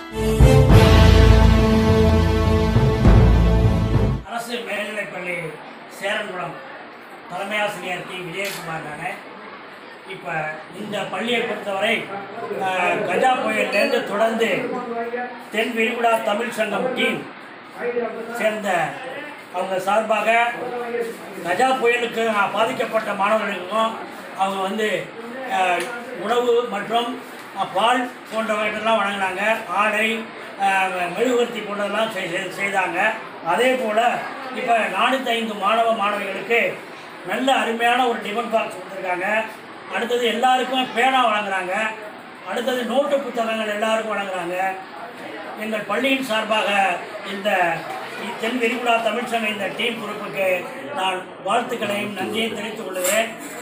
அரசு மேல்நிலைப்பள்ளி சேரன்குளம் தலைமை ஆசிரியர் டி விஜயகுமார் நான் இப்போ இந்த பள்ளியை பொறுத்தவரை அஹ், கஜா புயல்லேருந்து தொடர்ந்து தென் விரிகுடா தமிழ் சங்கம் டீம் சேர்ந்த அவங்க சார்பாக கஜா புயலுக்கு பாதிக்கப்பட்ட மாணவர்களுக்கும் அவங்க வந்து அஹ், உணவு மற்றும் அஹ், பால் போன்றவற்றெல்லாம் வழங்கினாங்க ஆடை அஹ், மெழுகுவர்த்தி போன்றதெல்லாம் செய்- செய்- செய்தாங்க அதே போல் இப்போ நானூற்றி ஐந்து மாணவ மாணவிகளுக்கு நல்ல அருமையான ஒரு டிஃபன் பாக்ஸ் கொடுத்துருக்காங்க அடுத்தது எல்லாருக்கும் பேனா வழங்குறாங்க அடுத்தது நோட்டு புத்தகங்கள் எல்லாருக்கும் வழங்குறாங்க எங்கள் பள்ளியின் சார்பாக இந்த தென் விரிகுடா தமிழ்ச்சங்க இந்த டீம் பொறுப்புக்கு நான் வாழ்த்துக்களையும் நன்றியையும் தெரிவித்துக் கொள்கிறேன்